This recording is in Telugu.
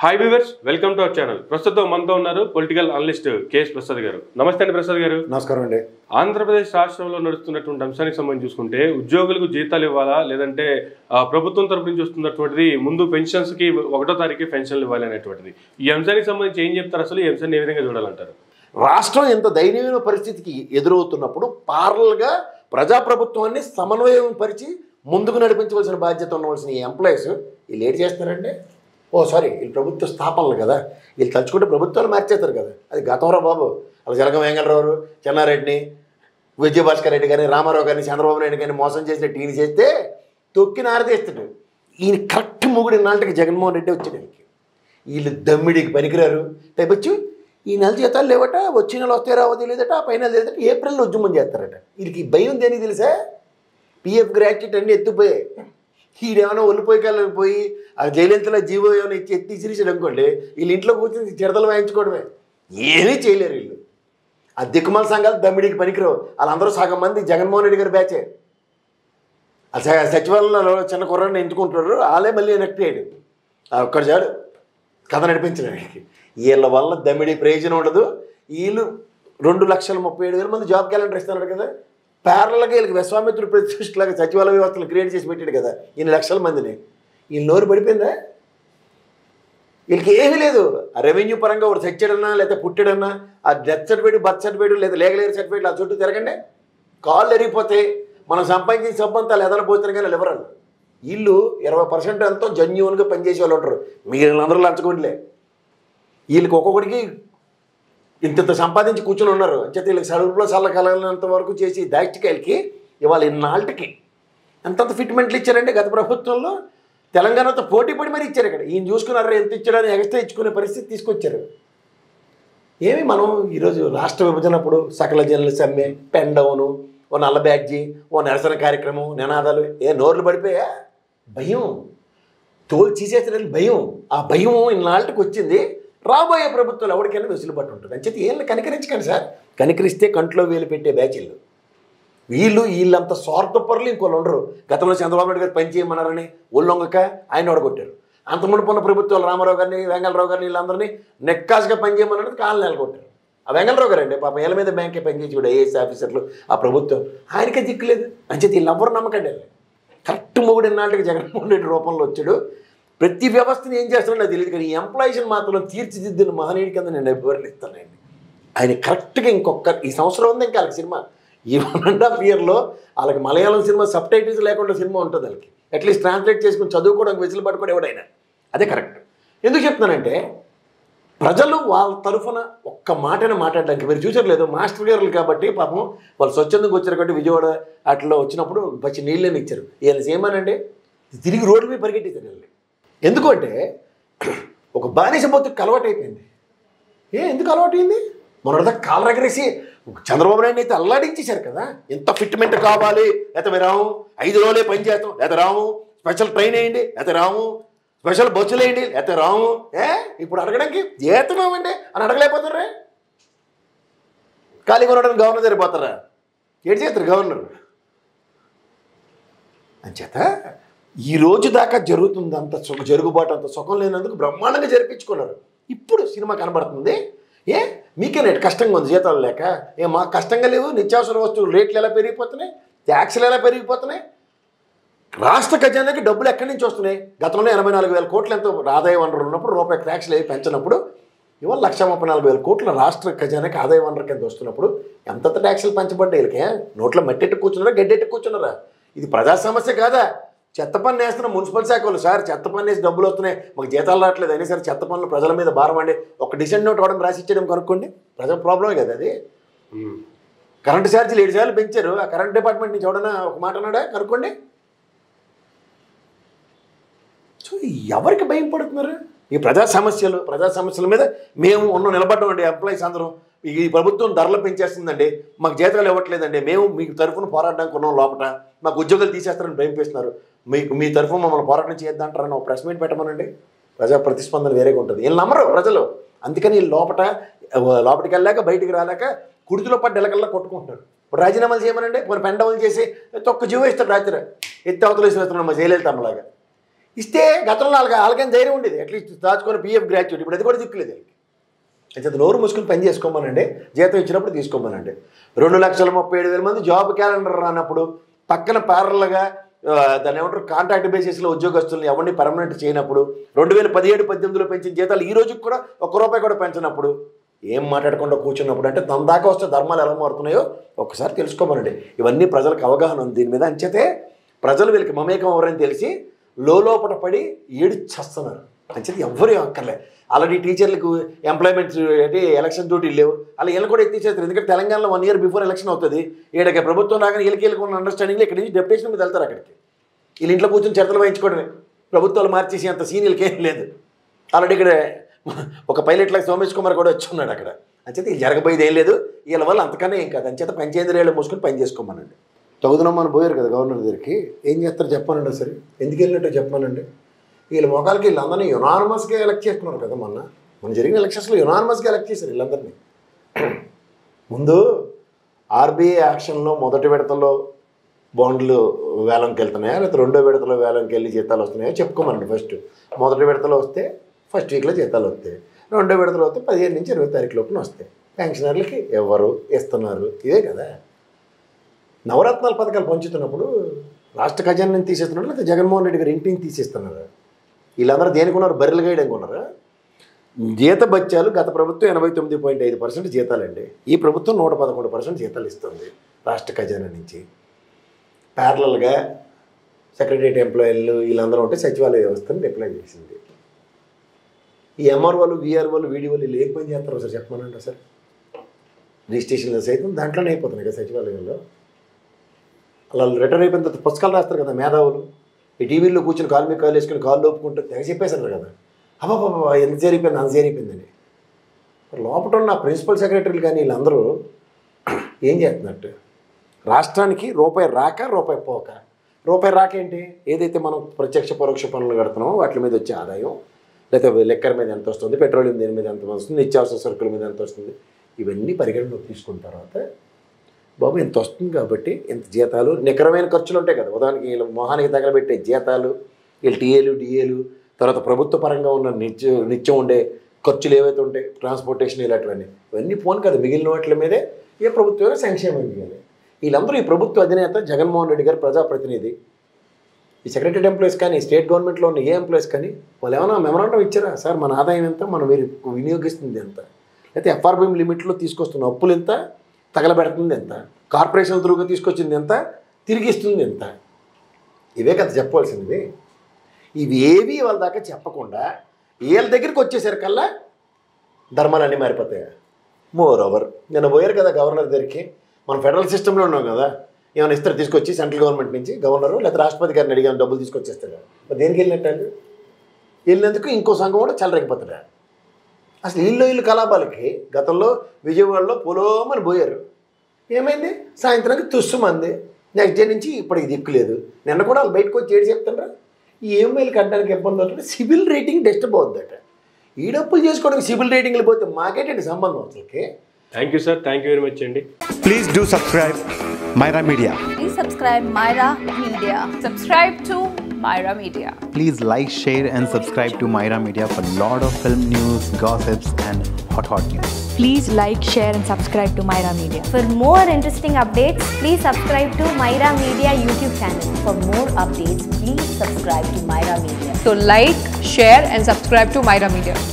Hi viewers welcome to our channel ప్రస్తుతం మనతో ఉన్నారు పొలిటికల్ అనలిస్ట్ కేఎస్ ప్రసాద్ గారు నమస్తే అండి ప్రసాద్ గారు నమస్కారం అండి ఆంధ్రప్రదేశ్ రాష్ట్రంలో నడుస్తున్నటువంటి అంశానికి సంబంధించి చూసుకుంటే ఉద్యోగులకు జీతాలు ఇవ్వాలా లేదంటే ఆ, ప్రభుత్వం తరపు నుంచి వస్తున్నటువంటిది ముందు పెన్షన్స్ కి ఒకటో తారీఖు పెన్షన్లు ఇవ్వాలి అనేటువంటిది ఈ అంశానికి సంబంధించి ఏం చెప్తారు అసలు ఈ అంశాన్ని ఏ విధంగా చూడాలంటారు రాష్ట్రం ఇంత దయనీయమైన పరిస్థితికి ఎదురవుతున్నప్పుడు పార్లల్గా ప్రజాప్రభుత్వాన్ని సమన్వయం పరిచి ముందుకు నడిపించవలసిన బాధ్యత ఉండవలసిన ఈ ఎంప్లాయీస్ వీళ్ళు ఏం చేస్తారంటే ఓ సారీ వీళ్ళు ప్రభుత్వ స్థాపనలు కదా వీళ్ళు తలుచుకుంటే ప్రభుత్వాలు మార్చేస్తారు కదా అది గతంలో బాబు అలా జలగం వెంకటరావు చెన్నారెడ్డిని విజయభాస్కర్ రెడ్డి గారిని రామారావు గారిని చంద్రబాబు నాయుడు గారిని మోసం చేసినట్టు ఈయన చేస్తే తొక్కి నారదీస్తాడు ఈయన కరెక్ట్ మూగుడి నాటికి జగన్మోహన్ రెడ్డి వచ్చాడు ఈయనకి వీళ్ళు దమ్మిడికి పనికిరారు పైపచ్చు ఈ నెల జీతాలు లేవట వచ్చే నెల వస్తే రావో తెలియదట ఆ పైన తెలియదట ఏప్రిల్లో ఉద్యమం చేస్తారట వీళ్ళకి ఈ భయం దేనికి తెలుసా పిఎఫ్ గ్రాట్యుటీ అన్నీ ఎత్తుపోయాయి ఈడేమైనా ఒళ్ళిపోయి పోయి ఆ జయలలితలో జీవో ఏమైనా ఇచ్చి ఎత్తి ఇసిరేసాడు అనుకోండి వీళ్ళు ఇంట్లో కూర్చొని చిడతలు వాయించుకోవడమే ఏమీ చేయలేరు వీళ్ళు ఆ దిక్కుమాల సంఘాలు దమ్మిడికి పనికిరావు వాళ్ళందరూ సగం మంది జగన్మోహన్ రెడ్డి గారి బ్యాచే ఆ స- సచివాలయంలో చిన్న కుర్రాడిని ఎంచుకుంటున్నారు వాళ్ళే మళ్ళీ ఎనెక్ట్ అయ్యాడు ఆ ఒక్కడు చాడు కథ నడిపించడానికి వీళ్ళ వల్ల దమ్మిడి ప్రయోజనం ఉండదు వీళ్ళు రెండు లక్షల ముప్పై ఏడు వేల మంది జాబ్ క్యాలెండర్ ఇస్తున్నారు కదా ప్యారల్గా వీళ్ళకి విశ్వామిత్రుడు ప్రతిష్ఠలాగా సచివాలయ వ్యవస్థలు క్రియేట్ చేసి పెట్టాడు కదా ఇన్ని లక్షల మందిని వీళ్ళ నోరు పడిపోయిందా వీళ్ళకి ఏమీ లేదు ఆ రెవెన్యూ పరంగా ఒకటి చచ్చాడన్నా లేదా పుట్టాడన్నా ఆ డెత్ సర్టిఫికేట్ బర్త్ సర్టిఫికేట్ లేదా లేగలేరు సర్టిఫికేట్ ఆ చుట్టూ తిరగండి కాళ్ళు ఎరిగిపోతాయి మనం సంపాదించిన సబ్బంతాలు ఎదలపోతారు కానీ లివరల్ వీళ్ళు ఇరవై పర్సెంట్ ఎంతో జెన్యున్గా పనిచేసే వాళ్ళు ఉంటారు మిగిలిన అందరూ లంచగొండలే వీళ్ళకి ఒక్కొక్కడికి ఇంత ఇంత సంపాదించి కూర్చొని ఉన్నారు అంచేత వీళ్ళకి సడుపులో చల్ల కలగనంత వరకు చేసి దాచికాయలకి ఇవాళ ఇన్నాళ్ళకి అంతంత ఫిట్మెంట్లు ఇచ్చారండి గత ప్రభుత్వంలో తెలంగాణతో పోటీ పడి మరి ఇచ్చారు ఇక్కడ ఈయన చూసుకున్నారు ఎంత ఇచ్చాడని ఎక్స్ట్రా ఇచ్చుకునే పరిస్థితి తీసుకొచ్చారు ఏమి మనం ఈరోజు రాష్ట్ర విభజనప్పుడు సకల జనుల సమ్మె పెన్ డౌను ఓ నల్ల బ్యాడ్జీ ఓ నిరసన కార్యక్రమం నినాదాలు ఏ నోర్లు పడిపోయా భయం తోలు తీసేసిన భయం ఆ భయం ఇన్నాళ్ళకి వచ్చింది రాబోయే ప్రభుత్వాలు ఎవరికైనా వెసులుబాటు ఉంటుంది అంచేత వీళ్ళని కనికరించకండి సార్ కనికరిస్తే కంట్లో వేలు పెట్టే బ్యాచీలు వీళ్ళు వీళ్ళంత స్వార్థపరులు ఇంకోళ్ళు ఉండరు గతంలో చంద్రబాబు నాయుడు గారు పని చేయమన్నారని ఒళ్ళొంగక ఆయన ఓడగొట్టారు అంత మునుపున్న ప్రభుత్వాలు రామారావు గారిని వెంగళరావు గారిని వీళ్ళందరినీ నెక్కాసుగా పని చేయమన్నది కాళ్ళు నెలకొట్టారు ఆ వెంగళరావు గారండి పాప ఏళ్ళ మీద బ్యాంకే పనిచేసి కూడా ఐఏఎస్ ఆఫీసర్లు ఆ ప్రభుత్వం ఆయనకే దిక్కులేదు అంచేత వీళ్ళు ఎవరు నమ్మకండి వీళ్ళు. కరెక్ట్ మొగుడు నాటికి జగన్మోహన్ రెడ్డి రూపంలో వచ్చాడు ప్రతి వ్యవస్థని ఏం చేస్తున్నాడో నాకు తెలియదు కానీ ఈ ఎంప్లాయీస్ని మాత్రం తీర్చిదిద్దిన మహనీయుడి కింద నేను వివరణిస్తానండి ఆయన కరెక్ట్గా ఇంకొక ఈ సంవత్సరం ఉంది ఇంకా వాళ్ళకి సినిమా ఈ వన్ అండ్ హాఫ్ ఇయర్లో వాళ్ళకి మలయాళం సినిమా సబ్ టైటిల్స్ లేకుండా సినిమా ఉంటుంది వాళ్ళకి అట్లీస్ట్ ట్రాన్స్లేట్ చేసుకుని చదువుకోవడానికి వెసులుబాటు కూడా ఎవడైనా అదే కరెక్ట్ ఎందుకు చెప్తున్నానంటే ప్రజలు వాళ్ళ తరఫున ఒక్క మాటని మాట్లాడడానికి మీరు చూసట్లేదు మాస్టర్ గారులు కాబట్టి పాపం వాళ్ళు స్వచ్ఛందంగా వచ్చారు కాబట్టి విజయవాడ అట్లా వచ్చినప్పుడు వచ్చి నీళ్ళని ఇచ్చారు వీళ్ళని ఏమనండి తిరిగి రోడ్డు మీద పరిగెట్టేశారు వీళ్ళని ఎందుకంటే ఒక బానిస బతుకు అలవాటు అయిపోయింది ఏ ఎందుకు అలవాటు అయింది మొన్నటిదా కాలు రగరేసి చంద్రబాబు నాయుడు అయితే అల్లాడించేశారు కదా ఎంత ఫిట్మెంట్ కావాలి లేకపోతే మేము రాము ఐదు రోజులే పని చేస్తాం లేకపోతే రాము స్పెషల్ ట్రైన్ వేయండి లేకపోతే రాము స్పెషల్ బస్సులు వేయండి లేకపోతే రాము ఏ ఇప్పుడు అడగడానికి ఏతున్నామండి అని అడగలేకపోతారా ఖాళీగా ఉండడానికి గవర్నర్ సరిపోతారా ఏడు చేస్తారు గవర్నర్ అంచేత ఈ రోజు దాకా జరుగుతుంది అంత సుఖ జరుగుబాటు అంత సుఖం లేనందుకు బ్రహ్మాండంగా జరిపించుకున్నారు ఇప్పుడు సినిమా కనబడుతుంది ఏ మీకేనే కష్టంగా ఉంది జీతాలు లేక ఏ మాకు కష్టంగా లేవు నిత్యావసర వస్తువులు రేట్లు ఎలా పెరిగిపోతున్నాయి ట్యాక్స్లు ఎలా పెరిగిపోతున్నాయి రాష్ట్ర ఖజానాకి డబ్బులు ఎక్కడి నుంచి వస్తున్నాయి గతంలో ఎనభై నాలుగు వేల కోట్లు ఎంతో ఆదాయ వనరులు ఉన్నప్పుడు రూపాయి ట్యాక్స్లు ఏవి పెంచినప్పుడు ఇవాళ లక్ష ముప్పై నాలుగు వేల కోట్ల రాష్ట్ర ఖజానాకి ఆదాయ వనరు కింద వస్తున్నప్పుడు ఎంతంత ట్యాక్స్లు పెంచబడ్డాయి వీళ్ళకి నోట్లో మట్టెట్టు కూర్చున్నారా గడ్డెట్టు కూర్చున్నారా ఇది ప్రజా సమస్య కాదా చెత్త పన్ను వేస్తున్న మున్సిపల్ శాఖ వాళ్ళు సార్ చెత్త పన్ను వేసి డబ్బులు వస్తున్నాయి మాకు జీతాలు రావట్లేదు అయినా సరే చెత్త పన్నులు ప్రజల మీద భారం అండి ఒక డిసెంట్ నోట్ ఇవ్వడం రాసి ఇచ్చేయడం కనుక్కోండి ప్రజల ప్రాబ్లమే కదా అది ఉమ్. కరెంటు ఛార్జీలు ఏడు సార్లు పెంచారు ఆ కరెంట్ డిపార్ట్మెంట్ నుంచి ఎవడన్నా ఒక మాట అన్నాడా కనుక్కోండి సో ఎవరికి భయం పడుతున్నారు ఈ ప్రజా సమస్యలు ప్రజా సమస్యల మీద మేము ఉన్న నిలబడ్డామండి ఎంప్లాయీస్ అందరం ఈ ప్రభుత్వం ధరలు పెంచేస్తుందండి మాకు జీతాలు ఇవ్వట్లేదండి మేము మీకు తరఫున పోరాడడానికి ఉన్నాం లోపల మాకు ఉద్యోగాలు తీసేస్తారని భయం పేస్తున్నారు మీకు మీ తరఫున మమ్మల్ని పోరాటం చేయొద్దంటారని ఒక ప్రెస్ మీట్ పెట్టమనండి ప్రజా ప్రతిస్పందన వేరేగా ఉంటుంది వీళ్ళు నమ్మరు ప్రజలు అందుకని వీళ్ళు లోపట లోపలికి వెళ్ళాక బయటికి రాలేక కుడితిలో పడ్డ ఎలకల్లా కొట్టుకుంటున్నారు ఇప్పుడు రాజీనామాలు చేయమనండి కొన్ని పెండవలు చేసి తొక్క జీవో ఇస్తాడు రాత్రి ఎత్తి అవతలు వేసి వేస్తున్నాడు మా జయలలిత అమ్మలాగా ఇస్తే గతంలో వాళ్ళకి వాళ్ళకైనా ధైర్యం ఉండేది అట్లీస్ట్ దాచుకొని పిఎఫ్ గ్రాడ్యుయేట్ ఇప్పుడు అది కూడా దిక్కులేదు వీళ్ళకి అయితే నోరు మూసుకుని పని చేసుకోమనండి జీతం ఇచ్చినప్పుడు తీసుకోమనండి రెండు లక్షల ముప్పై ఏడు వేల మంది జాబ్ క్యాలెండర్ రానప్పుడు పక్కన ప్యారల్గా దాన్ని ఏమంటారు కాంట్రాక్ట్ బేసిస్లో ఉద్యోగస్తులను ఎవరిని పర్మనెంట్ చేయనప్పుడు రెండు వేల పదిహేడు పద్దెనిమిదిలో పెంచిన జీతాలు ఈ రోజుకి కూడా ఒక్క రూపాయి కూడా పెంచినప్పుడు ఏం మాట్లాడకుండా కూర్చున్నప్పుడు అంటే తన దాకా వస్తే ధర్మాలు ఎలా మారుతున్నాయో ఒక్కసారి తెలుసుకోమనండి ఇవన్నీ ప్రజలకు అవగాహన ఉంది దీని మీద అంచేతే ప్రజలు వీళ్ళకి మమేకం ఎవరని తెలిసి లోపట పడి ఏడు చేస్తున్నారు అంచేది ఎవ్వరూ అక్కర్లే ఆల్రెడీ టీచర్లకు ఎంప్లాయ్మెంట్ అంటే ఎలక్షన్ డ్యూటీలు లేవు అలా వీళ్ళు కూడా ఎత్తిచేస్తారు ఎందుకంటే తెలంగాణలో వన్ ఇయర్ బిఫోర్ ఎలక్షన్ అవుతుంది ఈడకి ప్రభుత్వం రాగానే వీళ్ళకి వీళ్ళకి ఉన్న అండర్స్టాండింగ్లో ఇక్కడ నుంచి డెప్యుటేషన్ మీద వెళ్తారు అక్కడికి వీళ్ళ ఇంట్లో కూర్చొని చర్చలు వహించుకోవడమే ప్రభుత్వాలు మార్చేసి అంత సీనియర్కి ఏం లేదు ఆల్రెడీ ఇక్కడ ఒక పైలట్ లాగా సోమేష్ కుమార్ కూడా వచ్చి ఉన్నాడు అక్కడ అంచేత ఇది జరగబోయేది ఏం లేదు వీళ్ళ వల్ల అంతకన్నా ఏం కాదు అంచేత పంచేంద్రియాలు మూసుకొని పని చేసుకోమనండి తగుదనమ్మని పోయారు కదా గవర్నర్ దగ్గరికి ఏం చేస్తారు చెప్పానండి సరే ఎందుకు వెళ్ళినట్టు చెప్పానండి వీళ్ళ మొఖాలకి వీళ్ళందరినీ యునానమస్గా ఎలక్ట్ చేసుకున్నారు కదా మొన్న మన జరిగిన ఎలక్షన్స్లో యునానమస్గా ఎలక్ట్ చేశారు వీళ్ళందరినీ ముందు ఆర్బీఐ యాక్షన్లో మొదటి విడతలో బాండ్లు వేలంకి వెళ్తున్నాయా లేకపోతే రెండో విడతలో వేలంకి వెళ్ళి జీతాలు వస్తున్నాయో చెప్పుకోమనండి ఫస్ట్ మొదటి విడతలో వస్తే ఫస్ట్ వీక్లో జీతాలు వస్తాయి రెండో విడతలో వస్తే పదిహేను నుంచి ఇరవై తారీఖు లోపున వస్తాయి పెన్షనర్లకి ఎవరు ఇస్తున్నారు ఇదే కదా నవరత్నాల పథకాలు పంచుతున్నప్పుడు రాష్ట్ర ఖజానా నుంచి తీసేస్తున్నారు లేకపోతే జగన్మోహన్ రెడ్డి గారు ఇంటి నుంచి తీసేస్తున్నారు వీళ్ళందరూ దేనికి ఉన్నారు బర్రెలు గేయడానికి ఉన్నారా జీత బత్యాలు గత ప్రభుత్వం ఎనభై తొమ్మిది పాయింట్ ఐదు పర్సెంట్ జీతాలండి ఈ ప్రభుత్వం నూట పదకొండు పర్సెంట్ జీతాలు ఇస్తుంది రాష్ట్ర ఖజానా నుంచి ప్యారలల్గా సెక్రటరియట్ ఎంప్లాయీలు వీళ్ళందరూ ఉంటే సచివాలయ వ్యవస్థను డిప్లై చేసింది ఈ ఎంఆర్ఓలు విఆర్ఓలు వీడియోలు వీళ్ళు ఏం పని చేస్తారో సార్ చెప్పమనండి సార్ రిజిస్ట్రేషన్లు సైతం దాంట్లోనే అయిపోతున్నాయి కదా సచివాలయంలో అలా రిటర్న్ అయిపోయిన తర్వాత పుస్తకాలు రాస్తారు కదా మేధావులు ఈ టీవీలో కూర్చొని కాలు మీద కాలు వేసుకుని కాళ్ళు ఒప్పుకుంటూ తెగ చెప్పేశారు కదా అబ్బాబా ఎంత జరిగిపోయింది అంత జరిగిపోయిందని మరి లోపల ఉన్న ప్రిన్సిపల్ సెక్రటరీలు కానీ వీళ్ళందరూ ఏం చేస్తున్నట్టు రాష్ట్రానికి రూపాయి రాక రూపాయి పోక రూపాయి రాక ఏంటి ఏదైతే మనం ప్రత్యక్ష పరోక్ష పనులు కడుతున్నామో వాటి మీద వచ్చే ఆదాయం లేకపోతే లెక్కర్ మీద ఎంత వస్తుంది పెట్రోలియం దేని మీద ఎంత వస్తుంది నిత్యావసర సరుకుల మీద ఎంత వస్తుంది ఇవన్నీ పరిగణలోకి తీసుకున్న తర్వాత బాబు ఇంత వస్తుంది కాబట్టి ఇంత జీతాలు నికరమైన ఖర్చులు ఉంటాయి కదా ఉదాహరణకి వీళ్ళ మొహానికి తగలబెట్టే జీతాలు వీళ్ళు టీఏలు డిఏలు తర్వాత ప్రభుత్వ పరంగా ఉన్న నిత్య నిత్యం ఉండే ఖర్చులు ఏవైతే ఉంటాయి ట్రాన్స్పోర్టేషన్ ఇలాంటివన్నీ ఇవన్నీ పోను కదా మిగిలిన వాటి మీదే ఏ ప్రభుత్వమైనా సంక్షేమం చేయాలి వీళ్ళందరూ ఈ ప్రభుత్వ అధినేత జగన్మోహన్ రెడ్డి గారు ప్రజాప్రతినిధి ఈ సెక్రటరీ ఎంప్లాయీస్ కానీ స్టేట్ గవర్నమెంట్లో ఉన్న ఏ ఎంప్లాయీస్ కానీ వాళ్ళు ఏమైనా మెమరాండం ఇచ్చారా సార్ మన ఆదాయం ఎంత మనం మీరు వినియోగిస్తుంది ఎంత లేకపోతే ఎఫ్ఆర్బిఎం లిమిట్లో తీసుకొస్తున్న అప్పులు ఎంత తగలబెడుతుంది ఎంత కార్పొరేషన్ త్రూగా తీసుకొచ్చింది ఎంత తిరిగి ఇస్తుంది ఎంత ఇవే కదా చెప్పవలసినది ఇవి ఏవి వాళ్ళ దాకా చెప్పకుండా వీళ్ళ దగ్గరికి వచ్చేసరికల్లా ధర్మాలన్నీ మారిపోతాయి మోర్ ఓవర్ నిన్న పోయారు కదా గవర్నర్ దగ్గరికి మనం ఫెడరల్ సిస్టంలో ఉన్నాం కదా ఏమైనా ఇస్తారు తీసుకొచ్చి సెంట్రల్ గవర్నమెంట్ నుంచి గవర్నరు లేదా రాష్ట్రపతి గారిని అడిగాను డబ్బులు తీసుకొచ్చేస్తాడు మరి దేనికి వెళ్ళినట్టు వెళ్ళినందుకు ఇంకో సంఘం కూడా చల్లరెక్కిపోతాడు అసలు ఇల్లు ఇల్లు కలాపాలకి గతంలో విజయవాడలో పొలోమని పోయారు ఏమైంది సాయంత్రానికి తుస్సుమంది నెక్స్ట్ డే నుంచి ఇప్పటికి దిక్కులేదు నిన్న కూడా వాళ్ళు బయటకు వచ్చి ఏడు చెప్తారా ఈ ఈఎంఐలు కట్టడానికి ఇబ్బంది అవుతుంది సివిల్ రేటింగ్ డిస్టర్బ్ అవుద్దట ఈ డబ్బులు చేసుకోవడానికి సివిల్ రేటింగ్లు పోతే మాకేంటండి సంబంధం అసలుకి thank you sir thank you very much అండి Please do subscribe Myra Media. Please subscribe Myra Media. Subscribe to Myra Media. Please like, share, and subscribe to Myra Media for lot of film news, gossips, and hot hot news. Please like, share, and subscribe to Myra Media. For more interesting updates, please subscribe to Myra Media YouTube channel. For more updates, please subscribe to Myra Media. So like, share and subscribe to Myra Media.